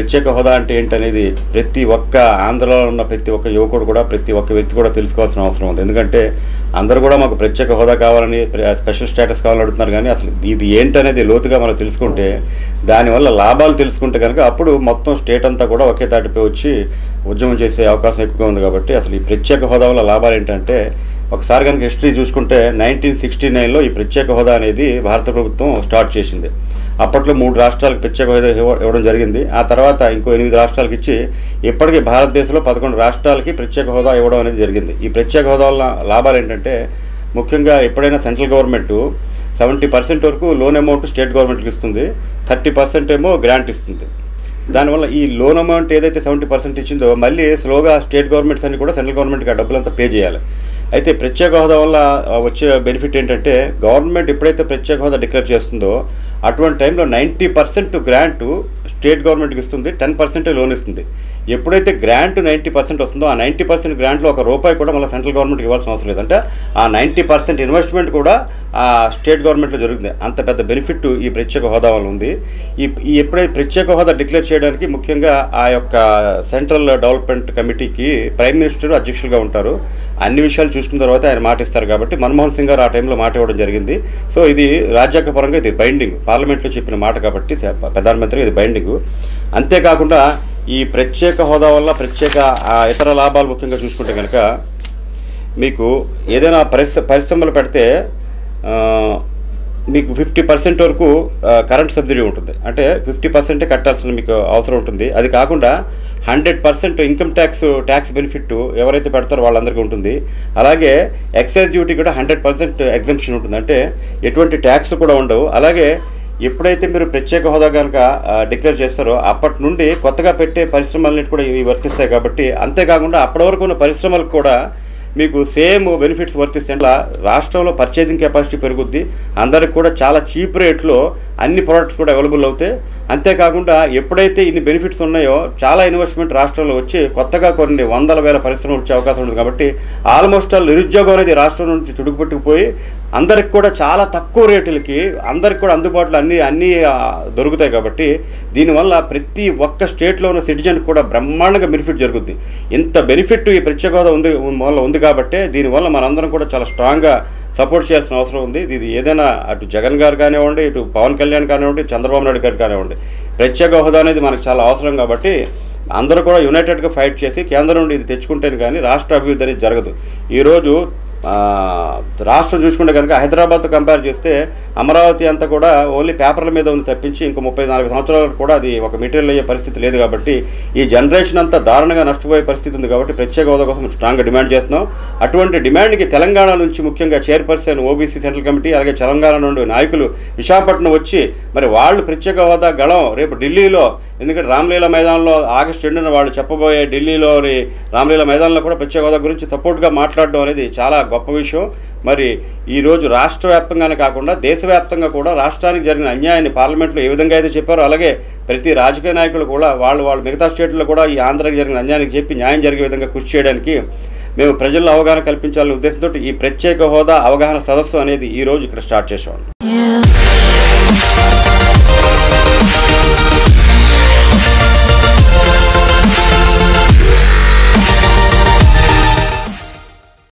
ప్రత్యేక హోదా అంటే ఏంటనేది ప్రతి ఒక్క ఆంధ్రలో ఉన్న ప్రతి ఒక్క యువకుడు కూడా ప్రతి ఒక్క వ్యక్తి కూడా తెలుసుకోవాల్సిన అవసరం ఉంది ఎందుకంటే అందరూ కూడా మాకు ప్రత్యేక హోదా కావాలని ప్ర- స్పెషల్ స్టేటస్ కావాలని అడుగుతున్నారు కానీ అసలు ఇది ఏంటనేది లోతుగా మనం తెలుసుకుంటే దానివల్ల లాభాలు తెలుసుకుంటే కనుక అప్పుడు మొత్తం స్టేట్ అంతా కూడా ఒకే తాటిపై వచ్చి ఉద్యమం చేసే అవకాశం ఎక్కువగా ఉంది కాబట్టి అసలు ఈ ప్రత్యేక హోదా వల్ల లాభాలు ఏంటంటే ఒకసారి కనుక హిస్టరీ చూసుకుంటే నైన్టీన్ సిక్స్టీ నైన్లో ఈ ప్రత్యేక హోదా అనేది భారత ప్రభుత్వం స్టార్ట్ చేసింది అప్పట్లో మూడు రాష్ట్రాలకు ప్రత్యేక హోదా ఇవ్వ- ఇవ్వడం జరిగింది ఆ తర్వాత ఇంకో ఎనిమిది రాష్ట్రాలకు ఇచ్చి ఇప్పటికీ భారతదేశంలో పదకొండు రాష్ట్రాలకి ప్రత్యేక హోదా ఇవ్వడం అనేది జరిగింది ఈ ప్రత్యేక హోదా వల్ల లాభాలు ఏంటంటే ముఖ్యంగా ఎప్పుడైనా సెంట్రల్ గవర్నమెంట్ సెవెంటీ పర్సెంట్ వరకు లోన్ అమౌంట్ స్టేట్ గవర్నమెంట్కి ఇస్తుంది థర్టీ పర్సెంట్ ఏమో గ్రాంట్ ఇస్తుంది దానివల్ల ఈ లోన్ అమౌంట్ ఏదైతే సెవెంటీ పర్సెంట్ ఇచ్చిందో మళ్ళీ స్లోగా స్టేట్ గవర్నమెంట్స్ అన్ని కూడా సెంట్రల్ గవర్నమెంట్కి ఆ డబ్బులంతా పే చేయాలి అయితే ప్రత్యేక హోదా వల్ల ఆ, వచ్చే బెనిఫిట్ ఏంటంటే గవర్నమెంట్ ఎప్పుడైతే ప్రత్యేక హోదా డిక్లేర్ చేస్తుందో అటువంటి టైంలో నైంటీ పర్సెంట్ గ్రాంట్ స్టేట్ గవర్నమెంట్కి ఇస్తుంది టెన్ పర్సెంటే లోన్ ఇస్తుంది ఎప్పుడైతే గ్రాంట్ నైంటీ పర్సెంట్ వస్తుందో ఆ నైంటీ పర్సెంట్ గ్రాంట్లో ఒక రూపాయి కూడా మళ్ళీ సెంట్రల్ గవర్నమెంట్కి ఇవ్వాల్సిన అవసరం లేదంటే ఆ నైంటీ పర్సెంట్ ఇన్వెస్ట్మెంట్ కూడా ఆ స్టేట్ గవర్నమెంట్లో జరుగుతుంది అంత పెద్ద బెనిఫిట్ ఈ ప్రత్యేక హోదా వల్ల ఉంది ఈ ఈ ఎప్పుడైతే ప్రత్యేక హోదా డిక్లేర్ చేయడానికి ముఖ్యంగా ఆ యొక్క సెంట్రల్ డెవలప్మెంట్ కమిటీకి ప్రైమ్ మినిస్టర్ అధ్యక్షులుగా ఉంటారు అన్ని విషయాలు చూసుకున్న తర్వాత ఆయన మాట ఇస్తారు కాబట్టి మన్మోహన్ సింగ్ గారు ఆ టైంలో మాట ఇవ్వడం జరిగింది సో ఇది రాజ్యాంగ పరంగా ఇది బైండింగ్ పార్లమెంట్లో చెప్పిన మాట కాబట్టి ప్రధానమంత్రి ఇది బైండింగ్ అంతేకాకుండా ఈ ప్రత్యేక హోదా వల్ల ప్రత్యేక ఆ, ఇతర లాభాలు ముఖ్యంగా చూసుకుంటే కనుక మీకు ఏదైనా పరిశ్ర పరిశ్రమలు పెడితే ఆ, మీకు ఫిఫ్టీ పర్సెంట్ వరకు ఆ, కరెంట్ సబ్సిడీ ఉంటుంది అంటే ఫిఫ్టీ పర్సెంటే కట్టాల్సిన మీకు అవసరం ఉంటుంది అది కాకుండా hundred percent income tax tax benefit ఎవరైతే పెడతారో వాళ్ళందరికీ ఉంటుంది అలాగే ఎక్సైజ్ డ్యూటీ కూడా హండ్రెడ్ పర్సెంట్ ఎగ్జంప్షన్ ఉంటుంది అంటే ఎటువంటి ట్యాక్స్ కూడా ఉండవు అలాగే ఎప్పుడైతే మీరు ప్రత్యేక హోదా కనుక డిక్లేర్ చేస్తారో అప్పటి నుండి కొత్తగా పెట్టే పరిశ్రమలన్నిటి కూడా ఇవి వర్తిస్తాయి కాబట్టి అంతేకాకుండా అప్పటి వరకు ఉన్న పరిశ్రమలకు కూడా మీకు సేమ్ బెనిఫిట్స్ వర్తిస్తాయి అట్లా రాష్ట్రంలో పర్చేసింగ్ కెపాసిటీ పెరుగుద్ది అందరికి కూడా చాలా చీప్ రేట్లో అన్ని ప్రోడక్ట్స్ కూడా అవైలబుల్ అవుతాయి అంతేకాకుండా ఎప్పుడైతే ఇన్ని బెనిఫిట్స్ ఉన్నాయో చాలా ఇన్వెస్ట్మెంట్ రాష్ట్రంలో వచ్చి కొత్తగా కొన్ని వందల వేల పరిశ్రమలు వచ్చే అవకాశం ఉంది కాబట్టి ఆల్మోస్ట్ ఆల్ నిరుద్యోగం అనేది రాష్ట్రం నుంచి తుడుకుపెట్టుకుపోయి అందరికి కూడా చాలా తక్కువ రేటులకి అందరికి కూడా అందుబాటులో అన్ని అన్ని ఆ, దొరుకుతాయి కాబట్టి దీనివల్ల ప్రతి ఒక్క స్టేట్లో ఉన్న సిటిజన్ కూడా బ్రహ్మాండంగా బెనిఫిట్ జరుగుద్ది ఇంత బెనిఫిట్ ఈ ప్రత్యేక హోదా ఉంది వల్ల ఉంది కాబట్టి దీనివల్ల మనందరం కూడా చాలా స్ట్రాంగ్గా సపోర్ట్ చేయాల్సిన అవసరం ఉంది ఇది ఏదైనా అటు జగన్ గారు కానివ్వండి ఇటు పవన్ కళ్యాణ్ కానివ్వండి చంద్రబాబు నాయుడు గారు కానివ్వండి ప్రత్యేక హోదా అనేది మనకు చాలా అవసరం కాబట్టి అందరూ కూడా యునైటెడ్గా ఫైట్ చేసి కేంద్రం నుండి ఇది తెచ్చుకుంటేనే కానీ రాష్ట్ర అభివృద్ధి అనేది జరగదు ఈరోజు ఆ, రాష్ట్రం చూసుకుంటే కనుక హైదరాబాద్తో కంపేర్ చేస్తే అమరావతి అంతా కూడా ఓన్లీ పేపర్ల మీద ఉంది తప్పించి ఇంకో ముప్పై నాలుగు సంవత్సరాలకు కూడా అది ఒక మెటీరియల్ అయ్యే పరిస్థితి లేదు కాబట్టి ఈ జనరేషన్ అంతా దారుణంగా నష్టపోయే పరిస్థితి ఉంది కాబట్టి ప్రత్యేక హోదా కోసం స్ట్రాంగ్గా డిమాండ్ చేస్తున్నాం అటువంటి డిమాండ్కి తెలంగాణ నుంచి ముఖ్యంగా చైర్పర్సన్ ఓబీసీ సెంట్రల్ కమిటీ అలాగే తెలంగాణ నుండి నాయకులు విశాఖపట్నం వచ్చి మరి వాళ్ళు ప్రత్యేక హోదా గళం రేపు ఢిల్లీలో ఎందుకంటే రామ్లీలా మైదానంలో ఆగస్టు రెండున వాళ్ళు చెప్పబోయే ఢిల్లీలోని రామ్లీలా మైదానంలో కూడా ప్రత్యేక హోదా గురించి సపోర్ట్గా మాట్లాడడం అనేది చాలా గొప్ప విషయం మరి ఈ రోజు రాష్ట్ర వ్యాప్తంగానే కాకుండా దేశవ్యాప్తంగా కూడా రాష్ట్రానికి జరిగిన అన్యాయాన్ని పార్లమెంట్లో ఏ విధంగా అయితే చెప్పారో అలాగే ప్రతి రాజకీయ నాయకులు కూడా వాళ్ళు వాళ్ళు మిగతా స్టేట్లో కూడా ఈ ఆంధ్రాకి జరిగిన అన్యాయానికి చెప్పి న్యాయం జరిగే విధంగా కృషి చేయడానికి మేము ప్రజల్లో అవగాహన కల్పించాలనే ఉద్దేశంతో ఈ ప్రత్యేక హోదా అవగాహన సదస్సు అనేది ఈ రోజు ఇక్కడ స్టార్ట్ చేసాం